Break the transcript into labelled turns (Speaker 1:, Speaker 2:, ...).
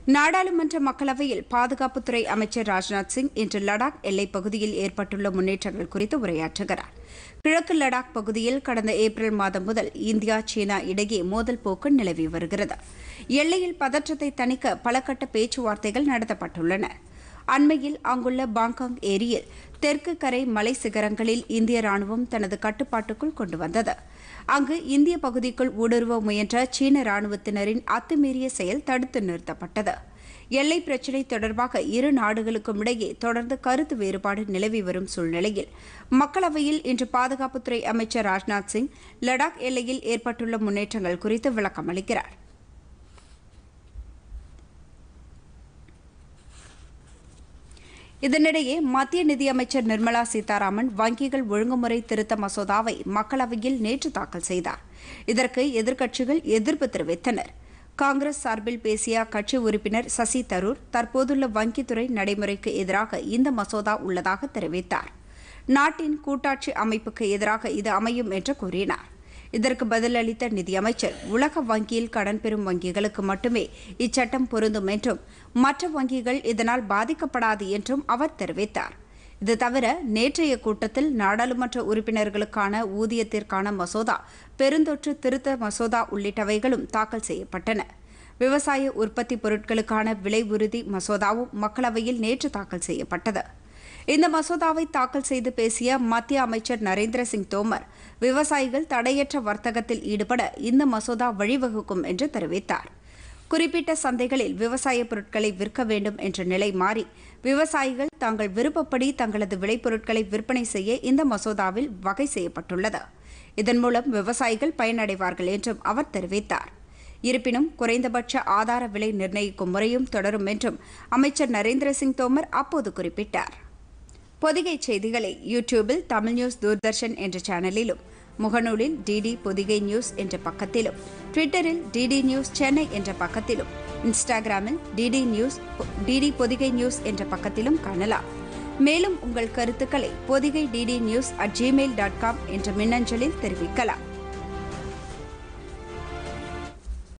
Speaker 1: நாடாளுமன்ற மக்களவையில் பாதுகாப்புத்துறை அமைச்சர் ராஜ்நாத் சிங் இன்று லடாக் எல்லைப் பகுதியில் ஏற்பட்டுள்ள முன்னேற்றங்கள் குறித்து உரையாற்றுகிறார் கிழக்கு லடாக் பகுதியில் கடந்த ஏப்ரல் மாதம் முதல் இந்தியா சீனா இடையே மோதல் போக்கு நிலவி வருகிறது எல்லையில் பதற்றத்தை தணிக்க பல கட்ட பேச்சுவார்த்தைகள் நடத்தப்பட்டுள்ளன அண்மையில் அங்குள்ள பாங்காங் ஏரியில் தெற்கு கரை மலை சிகரங்களில் இந்திய ராணுவம் தனது கட்டுப்பாட்டுக்குள் கொண்டு வந்தது அங்கு இந்திய பகுதிக்குள் ஊடுருவ முயன்ற சீன ராணுவத்தினரின் அத்துமீறிய செயல் தடுத்து நிறுத்தப்பட்டது எல்லை பிரச்சினை தொடர்பாக இரு நாடுகளுக்கும் இடையே தொடர்ந்து கருத்து வேறுபாடு நிலவி வரும் சூழ்நிலையில் மக்களவையில் இன்று பாதுகாப்புத்துறை அமைச்சர் ராஜ்நாத் சிங் லடாக் எல்லையில் ஏற்பட்டுள்ள முன்னேற்றங்கள் குறித்து விளக்கம் அளிக்கிறார் இதனிடையே மத்திய நிதியமைச்சர் நிர்மலா சீதாராமன் வங்கிகள் ஒழுங்குமுறை திருத்த மசோதாவை மக்களவையில் நேற்று தாக்கல் செய்தார் இதற்கு எதிர்க்கட்சிகள் எதிர்ப்பு தெரிவித்தனர் காங்கிரஸ் சார்பில் பேசிய அக்கட்சி உறுப்பினர் சசி தரூர் தற்போதுள்ள வங்கித்துறை நடைமுறைக்கு எதிராக இந்த மசோதா உள்ளதாக தெரிவித்தார் நாட்டின் கூட்டாட்சி அமைப்புக்கு எதிராக இது அமையும் என்று கூறினார் இதற்கு பதிலளித்த நிதியமைச்சர் உலக வங்கியில் கடன் பெறும் வங்கிகளுக்கு மட்டுமே இச்சட்டம் பொருந்தும் என்றும் மற்ற வங்கிகள் இதனால் பாதிக்கப்படாது என்றும் அவர் தெரிவித்தார் இது தவிர நேற்றைய கூட்டத்தில் நாடாளுமன்ற உறுப்பினர்களுக்கான ஊதியத்திற்கான மசோதா பெருந்தொற்று திருத்த மசோதா உள்ளிட்டவைகளும் தாக்கல் செய்யப்பட்டன விவசாய உற்பத்தி பொருட்களுக்கான விலை உறுதி மசோதாவும் மக்களவையில் நேற்று தாக்கல் செய்யப்பட்டது இந்த மசோதாவை தாக்கல் செய்து பேசிய மத்திய அமைச்சர் நரேந்திர சிங் தோமர் விவசாயிகள் தடையற்ற வர்த்தகத்தில் ஈடுபட இந்த மசோதா வழிவகுக்கும் என்று தெரிவித்தார் குறிப்பிட்ட சந்தைகளில் விவசாய பொருட்களை விற்க வேண்டும் என்ற நிலை மாறி விவசாயிகள் தங்கள் விருப்பப்படி தங்களது விளைபொருட்களை விற்பனை செய்ய இந்த மசோதாவில் வகை செய்யப்பட்டுள்ளது இதன் மூலம் விவசாயிகள் பயனடைவார்கள் என்றும் அவர் தெரிவித்தார் இருப்பினும் குறைந்தபட்ச ஆதார விலை நிர்ணயிக்கும் முறையும் தொடரும் என்றும் அமைச்சர் நரேந்திர சிங் தோமர் அப்போது குறிப்பிட்டார் பொதிகை செய்திகளை யூடியூபில் தமிழ் நியூஸ் தூர்தர்ஷன் என்ற சேனலிலும் முகநூலில் டிடி பொதிகை நியூஸ் என்ற பக்கத்திலும் ட்விட்டரில் டிடி நியூஸ் சென்னை என்ற பக்கத்திலும் இன்ஸ்டாகிராமில் DD news DD Podhigai news என்ற பக்கத்திலும் காணலாம் மேலும் உங்கள் கருத்துக்களை Podhigai DD news at Gmail dot com என்ற மின்னஞ்சலில் தெரிவிக்கலாம்